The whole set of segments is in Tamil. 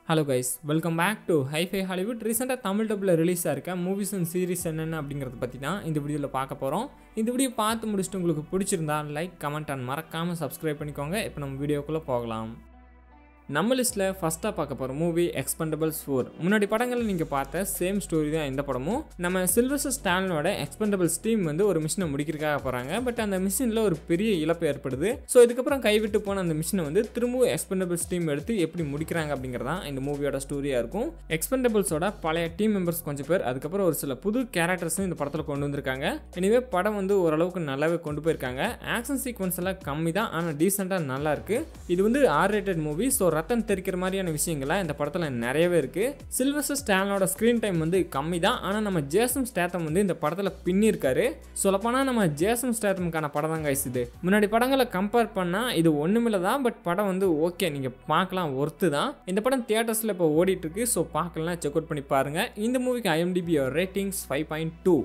hello guys welcome back to HiFi Hollywood ரீசெண்டாக தமிழ் டப்பில் ரிலீஸ் ஆயிருக்க மூவிஸ் அண்ட் சீரிஸ் என்னென்ன அப்படிங்கிறத பற்றி தான் இந்த வீடியோவில் பார்க்க போகிறோம் இந்த வீடியோ பார்த்து முடிச்சுட்டு உங்களுக்கு பிடிச்சிருந்தா லைக் கமெண்ட் அண்ட் மறக்காமல் சப்ஸ்கிரைப் பண்ணிக்கோங்க இப்போ நம்ம வீடியோக்குள்ளே போகலாம் நம்ம லிஸ்ட்டில் ஃபஸ்ட்டாக பார்க்க போகிற மூவி எக்ஸ்பெண்டபிள்ஸ் ஃபோர் முன்னாடி படங்களில் நீங்கள் பார்த்த சேம் ஸ்டோரி தான் இந்த படமும் நம்ம சில்வஸ்டர் ஸ்டாலினோட எக்ஸ்பெண்டபிள்ஸ் டீம் வந்து ஒரு மிஷினை முடிக்கிறதுக்காக போகிறாங்க பட் அந்த மிஷினில் ஒரு பெரிய இழப்பு ஏற்படுது ஸோ இதுக்கப்புறம் கைவிட்டு போன அந்த மிஷினை வந்து திரும்பவும் எக்ஸ்பெண்டபிள்ஸ் டீம் எடுத்து எப்படி முடிக்கிறாங்க அப்படிங்கிறதான் இந்த மூவியோட ஸ்டோரியாக இருக்கும் எக்ஸ்பெண்டபிள்ஸோட பழைய டீம் மெம்பர்ஸ் கொஞ்சம் பேர் அதுக்கப்புறம் ஒரு சில புது கேரக்டர்ஸும் இந்த படத்தில் கொண்டு வந்திருக்காங்க எனவே படம் வந்து ஓரளவுக்கு நல்லாவே கொண்டு போயிருக்காங்க ஆக்ஷன் சீக்வன்ஸ் எல்லாம் கம்மி தான் ஆனால் டீசெண்டாக நல்லா இருக்கு இது வந்து ஆர் ரேட்டட் மூவி ஸோ ரத்தம் தெரிக்கிற மாதிரியான விஷயங்கள்லாம் இந்த படத்தில் நிறையவே இருக்கு சில்வஸ்டர் ஸ்டாலனோட ஸ்க்ரீன் டைம் வந்து கம்மி தான் ஆனால் நம்ம ஜேசம் ஸ்டேத்தம் வந்து இந்த படத்தில் பின்னிருக்காரு சொல்லப்போனால் நம்ம ஜேசம் ஸ்டேத்தமுக்கான படம் தான் கைஸ் இது முன்னாடி படங்களை கம்பேர் பண்ணால் இது ஒன்றுமில்ல தான் பட் படம் வந்து ஓகே நீங்கள் பார்க்கலாம் ஒர்த்து தான் இந்த படம் தியேட்டர்ஸில் இப்போ ஓடிட்டு இருக்கு ஸோ பார்க்கலாம் செக் அவுட் பண்ணி பாருங்கள் இந்த மூவிக்கு IMDb ratings five point two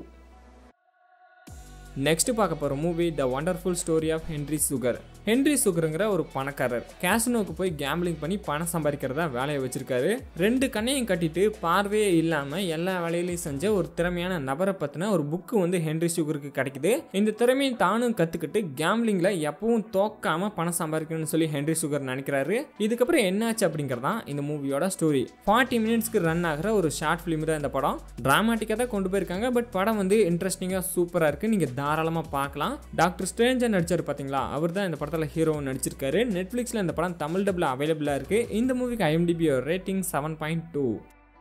next பார்க்க போகிற movie the wonderful story of Henry Sugar Henry சுகருங்கிற ஒரு பணக்காரர் கேசினோக்கு போய் கேம்பிளிங் பண்ணி பணம் சம்பாதிக்கிறதா வேலையை வச்சிருக்காரு ரெண்டு கண்ணையும் கட்டிட்டு பார்வையே இல்லாமல் எல்லா வேலையிலையும் செஞ்ச ஒரு திறமையான நபரை பற்றின ஒரு புக்கு வந்து ஹென்ரி சுகருக்கு கிடைக்குது இந்த திறமையை தானும் கற்றுக்கிட்டு கேம்பிளிங்கில் எப்பவும் தோக்காம பணம் சம்பாதிக்கணும்னு சொல்லி ஹென்ரி சுகர் நினைக்கிறாரு இதுக்கப்புறம் என்னாச்சு அப்படிங்கிறதான் இந்த மூவியோட ஸ்டோரி ஃபார்ட்டி மினிட்ஸ்க்கு ரன் ஆகிற ஒரு ஷார்ட் ஃபிலிம் தான் இந்த படம் டிராமாட்டிக்காக தான் கொண்டு போயிருக்காங்க பட் படம் வந்து இன்ட்ரெஸ்டிங்காக சூப்பராக இருக்குது நீங்கள் தாராளமாக பார்க்கலாம் டாக்டர் ஸ்ட்ரேஞ்சர் நடிச்சார் பார்த்தீங்களா அவர் தான் இந்த படத்தில் ஹீரோ நடிச்சிருக்காரு நெட்ஃப்ளிக்ஸில் இந்த படம் தமிழ் டப்பில் அவைலபிளாக இருக்குது இந்த மூவிக்கு IMDb rating seven point two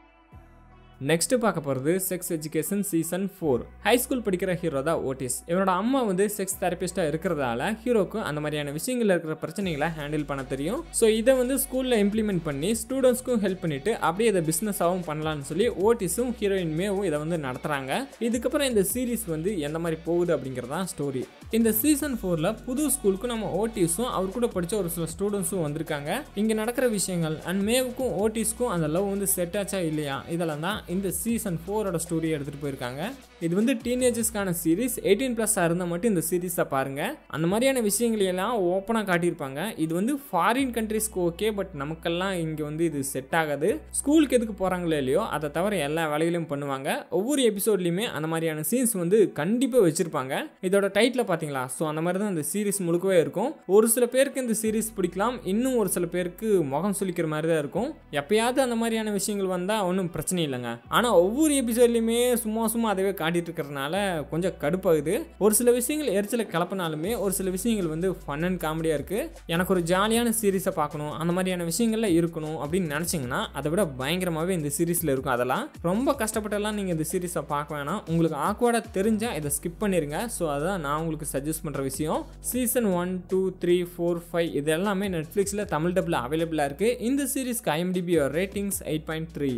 next பார்க்க போகிறது sex education season four high school படிக்கிற ஹீரோ தான் ஓட்டிஸ் இவனோட அம்மா வந்து செக்ஸ் தெரபிஸ்டாக இருக்கிறதால ஹீரோக்கும் அந்த மாதிரியான விஷயங்கள் இருக்கிற பிரச்சனைகளை ஹேண்டில் பண்ண தெரியும் ஸோ இதை வந்து ஸ்கூலில் இம்ப்ளிமெண்ட் பண்ணி ஸ்டூடெண்ட்ஸ்க்கும் ஹெல்ப் பண்ணிட்டு அப்படியே இதை பிஸ்னஸாகவும் பண்ணலாம்னு சொல்லி ஓட்டிஸும் ஹீரோயின் மேவும் இதை வந்து நடத்துகிறாங்க இதுக்கப்புறம் இந்த சீரீஸ் வந்து எந்த மாதிரி போகுது அப்படிங்கிறதான் ஸ்டோரி இந்த சீசன் ஃபோரில் புது ஸ்கூலுக்கும் நம்ம ஓட்டிஸும் அவர் கூட படித்த ஒரு சில ஸ்டூடெண்ட்ஸும் வந்திருக்காங்க இங்கே நடக்கிற விஷயங்கள் அண்ட் மேவுக்கும் ஓட்டிஸ்க்கும் அந்த லவ் வந்து செட் ஆச்சா இல்லையா இதெல்லாம் தான் இந்த சீசன் ஃபோரோட ஸ்டோரியை எடுத்துகிட்டு போயிருக்காங்க இது வந்து டீனேஜர்ஸ்க்கான சீரீஸ் எயிட்டீன் ப்ளஸ் இருந்தால் மட்டும் இந்த சீரீஸை பாருங்கள் அந்த மாதிரியான விஷயங்களையெல்லாம் ஓப்பனாக காட்டியிருப்பாங்க இது வந்து ஃபாரின் கண்ட்ரீஸ்க்கு ஓகே பட் நமக்கெல்லாம் இங்கே வந்து இது செட் ஆகாது ஸ்கூலுக்கு எதுக்கு போகிறாங்களோ இல்லையோ அதை தவிர எல்லா வேலைகளையும் பண்ணுவாங்க ஒவ்வொரு எபிசோட்லையுமே அந்த மாதிரியான சீன்ஸ் வந்து கண்டிப்பாக வச்சுருப்பாங்க இதோட டைட்டில் பார்த்தீங்களா ஸோ அந்த மாதிரி தான் இந்த சீரீஸ் முழுக்கவே இருக்கும் ஒரு சில பேருக்கு இந்த சீரீஸ் பிடிக்கலாம் இன்னும் ஒரு சில பேருக்கு முகம் சுளிக்கிற மாதிரி தான் இருக்கும் எப்பயாவது அந்த மாதிரியான விஷயங்கள் வந்தால் ஒன்றும் பிரச்சனை இல்லைங்க ஆனால் ஒவ்வொரு எபிசோட்லையுமே சும்மா சும்மா அதவே காட்டிட்டு இருக்கிறதுனால கொஞ்சம் கடுப்பாகுது ஒரு சில விஷயங்கள் எரிச்சலை கலப்பினாலுமே ஒரு சில விஷயங்கள் வந்து ஃபன் அண்ட் காமெடியாக இருக்குது எனக்கு ஒரு ஜாலியான சீரீஸை பார்க்கணும் அந்த மாதிரியான விஷயங்கள்ல இருக்கணும் அப்படின்னு நினச்சிங்கன்னா அதை விட பயங்கரமாகவே இந்த சீரீஸில் இருக்கும் அதெல்லாம் ரொம்ப கஷ்டப்பட்டெல்லாம் நீங்கள் இந்த சீரீஸை பார்க்க வேணாம் உங்களுக்கு ஆக்வர்டாக தெரிஞ்சால் இதை ஸ்கிப் பண்ணிடுங்க ஸோ அதான் நான் உங்களுக்கு சஜஸ்ட் பண்ணுற விஷயம் season one two three four five இது எல்லாமே நெட்ஃப்ளிக்ஸில் தமிழ் டப்பில் அவைலபிளாக இருக்குது இந்த சீரீஸ்க்கு IMDb ratings eight point three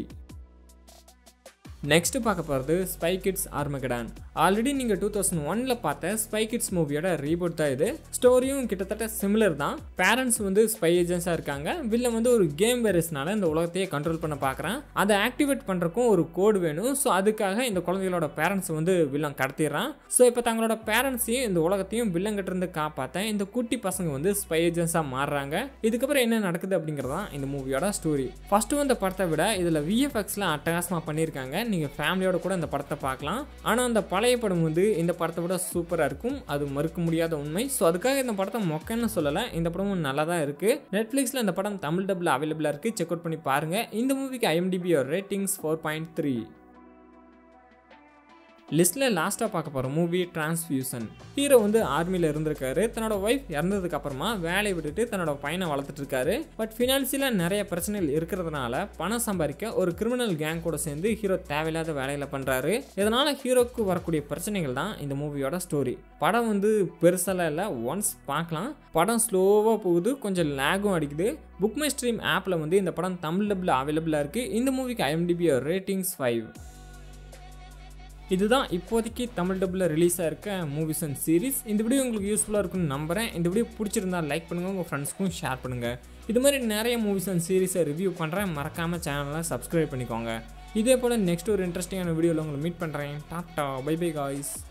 next பார்க்க போகிறது ஸ்பை கிட்ஸ் ஆர்மகடான் ஆல்ரெடி நீங்கள் டூ தௌசண்ட் ஒனில் பார்த்த ஸ்பை கிட்ஸ் மூவியோட ரீபோட் தான் இது ஸ்டோரியும் கிட்டத்தட்ட சிமிலர் தான் பேரண்ட்ஸ் வந்து ஸ்பை ஏஜென்ட்ஸாக இருக்காங்க வில்ல வந்து ஒரு கேம் வைரஸ்னால இந்த உலகத்தையே கண்ட்ரோல் பண்ண பார்க்குறான் அதை ஆக்டிவேட் பண்ணுறக்கும் ஒரு கோடு வேணும் ஸோ அதுக்காக இந்த குழந்தைகளோட பேரண்ட்ஸ் வந்து வில்லன் கடத்திடுறான் ஸோ இப்போ தங்களோட பேரண்ட்ஸையும் இந்த உலகத்தையும் வில்லங்கிட்டிருந்து காப்பாற்ற இந்த குட்டி பசங்க வந்து ஸ்பை ஏஜென்ட்ஸாக மாறுறாங்க இதுக்கப்புறம் என்ன நடக்குது அப்படிங்கிறதான் இந்த மூவியோட ஸ்டோரி ஃபஸ்ட்டு வந்த படத்தை விட இதில் விஎஃப்எக்ஸ்லாம் அட்டகாசமாக பண்ணியிருக்காங்க நீங்கள் ஃபேமிலியோட கூட இந்த படத்தை பார்க்கலாம் ஆனால் அந்த பழைய படம் வந்து இந்த படத்தை விட சூப்பராக இருக்கும் அது மறுக்க முடியாத உண்மை ஸோ அதுக்காக இந்த படத்தை மொக்கன்னு சொல்லலை இந்த படமும் நல்லா தான் இருக்குது நெட்ஃப்ளிக்ஸில் இந்த படம் தமிழ் டப்பில் அவைலபிளாக இருக்குது செக் அவுட் பண்ணி பாருங்கள் இந்த மூவிக்கு IMDb ratings four point three லிஸ்ட்டில் லாஸ்ட்டாக பார்க்க போகிற மூவி டிரான்ஸ்ஃபியூசன் ஹீரோ வந்து ஆர்மியில் இருந்திருக்காரு தன்னோட ஒய்ஃப் இறந்ததுக்கு அப்புறமா வேலையை விட்டுட்டு தன்னோட பையனை வளர்த்துட்டு இருக்காரு பட் ஃபினான்சியலாக நிறைய பிரச்சனைகள் இருக்கிறதுனால பணம் சம்பாதிக்க ஒரு கிரிமினல் கேங் கூட சேர்ந்து ஹீரோ தேவையில்லாத வேலையில் பண்ணுறாரு இதனால் ஹீரோக்கு வரக்கூடிய பிரச்சனைகள் தான் இந்த மூவியோட ஸ்டோரி படம் வந்து பெருசெல்லாம் இல்லை ஒன்ஸ் பார்க்கலாம் படம் ஸ்லோவாக போகுது கொஞ்சம் லேகும் அடிக்குது புக் மை ஸ்ட்ரீம் ஆப்பில் வந்து இந்த படம் தமிழ் டப்பில் அவைலபிளாக இருக்குது இந்த மூவிக்கு ஐஎம்டிபி ரேட்டிங்ஸ் ஃபைவ் இதுதான் இப்போதைக்கு தமிழ் டப்பில் ரிலீஸ் ஆயிருக்க மூவிஸ் அண்ட் சீரிஸ் இந்த வீடியோ உங்களுக்கு யூஸ்ஃபுல்லாக இருக்கும்னு நம்புகிறேன் இந்த வீடியோ பிடிச்சிருந்தா லைக் பண்ணுங்கள் உங்கள் ஃப்ரெண்ட்ஸ்க்கும் ஷேர் பண்ணுங்கள் இது மாதிரி நிறைய மூவிஸ் அண்ட் சீரிஸை ரிவ்யூ பண்ணுறேன் மறக்காமல் சேனலை சப்ஸ்கிரைப் பண்ணிக்கோங்க இதே போல் நெக்ஸ்ட் ஒரு இன்ட்ரெஸ்டிங்கான வீடியோவில் உங்களை மீட் பண்ணுறேன் டாட்டா பை பை காய்ஸ்